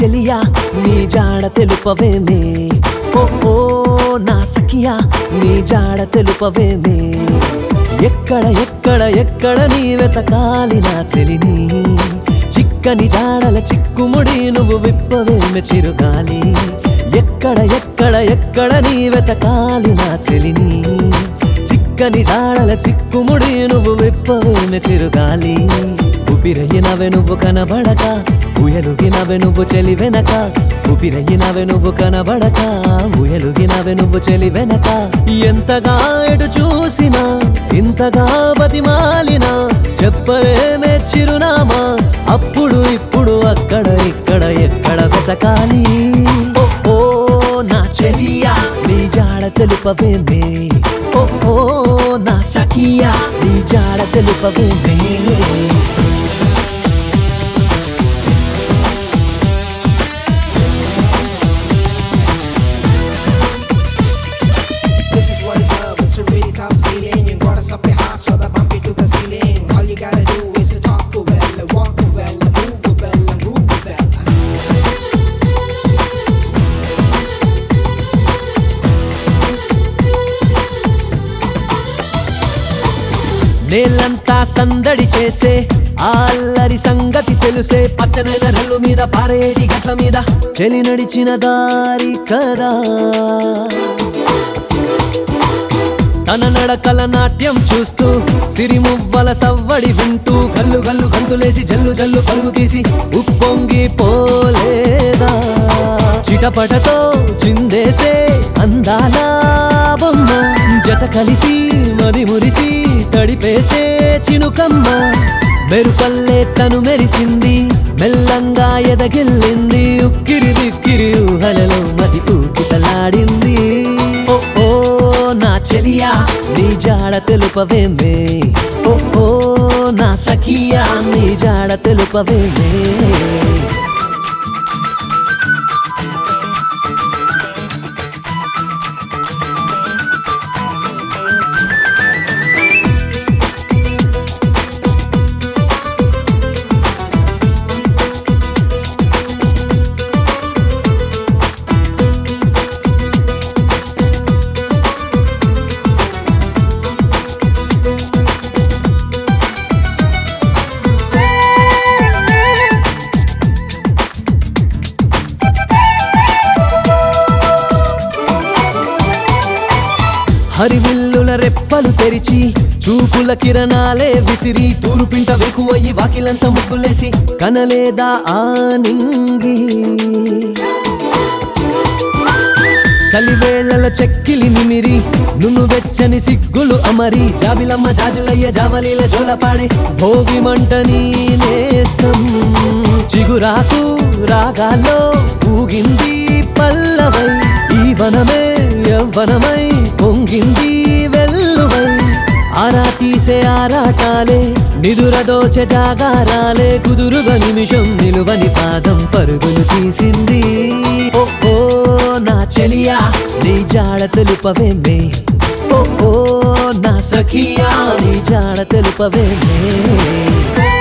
చెలియా నీ జాడ తెలుపవేమే ఓ ఓ నా సఖియా నీ జాడ తెలుపవేమే ఎక్కడ ఎక్కడ ఎక్కడ నీ వెతకాలి నా చెలిని చిక్కని జాడల చిక్కుముడి నువ్వు విప్పవేమె చిరుగాలి ఎక్కడ ఎక్కడ ఎక్కడ నీ వెతకాలి నా చెలిని చిక్కని జాడల చిక్కుముడి నువ్వు విప్పవేమె చిరుగాలి ఊపిరయ్యినవే నువ్వు కనబడక ఉయలుగినవే నువ్వు చెలి వెనక ఊపిరయ్యినవే నువ్వు కనబడక ఉయలుగినవే నువ్వు చెలి వెనక ఎంతగా ఎటు చూసినా ఇంతగా బతిమాలినా చెప్పలేమే చిరునామా అప్పుడు ఇప్పుడు అక్కడ ఇక్కడ ఎక్కడ వెతకాలి ఓ ఓ నా చెలియా నీ జాడ తెలుపవేమే ఓ ఓ నా సఖియా నీ జాడ తెలుపవేమే This is what is love, it's a really tough feeling. You got us up your heart, so that bump it to the ceiling. All you gotta do is to talk to well, walk to well, move to well, and groove to well. నేలంతా సందడి చేసే ఆ అల్లరి సంగతి తెలుసే పచ్చనైన రెల్లు మీద పారేటి గట్ల మీద చెలి నడిచిన దారి కదా తన నడకల నాట్యం చూస్తూ సిరిమువ్వల సవ్వడి వింటూ గల్లు గల్లు గంతులేసి జల్లు జల్లు పరుగు తీసి ఉప్పొంగి పోలేదా చిటపటతో చిందేసే అందాల బొమ్మ జత కలిసి మది మురిసి తడిపేసే చినుకమ్మ మెరుపల్లే తను మెరిసింది మెల్లంగా ఎదగిల్లింది ఉక్కిరి బిక్కిరి ఊహలలో మది ఊపిసలాడింది ఓ ఓ నా చెలియా నీ జాడ తెలుపవేమే ఓ ఓ నా సఖియా నీ జాడ తెలుపవేమే హరివిల్లుల రెప్పలు తెరిచి చూపుల కిరణాలే విసిరి తూరుపింట వెకువయ్యి వాకిలంత ముగ్గులేసి కనలేదా ఆ నింగి చలివేళ్ల చెక్కిలి నిమిరి నున్ను వెచ్చని సిగ్గులు అమరి జాబిలమ్మ జాజులయ్య జావలీల జోలపాడే భోగి మంట నీ నేస్తం చిగురాకు రాగాల్లో ఊగింది పల్లవై ఈ వనమే యవ్వనమై పొంగింది వెల్లువై ఆరా తీసే ఆరాటాలే నిదురదోచె జాగారాలే కుదురుగా నిమిషం నిలువని పాదం పరుగులు తీసింది ఓ ఓ నా చెలియా నీ జాడ తెలుపవేమే ఓ ఓ నా సఖియా నీ జాడ తెలుపవేమే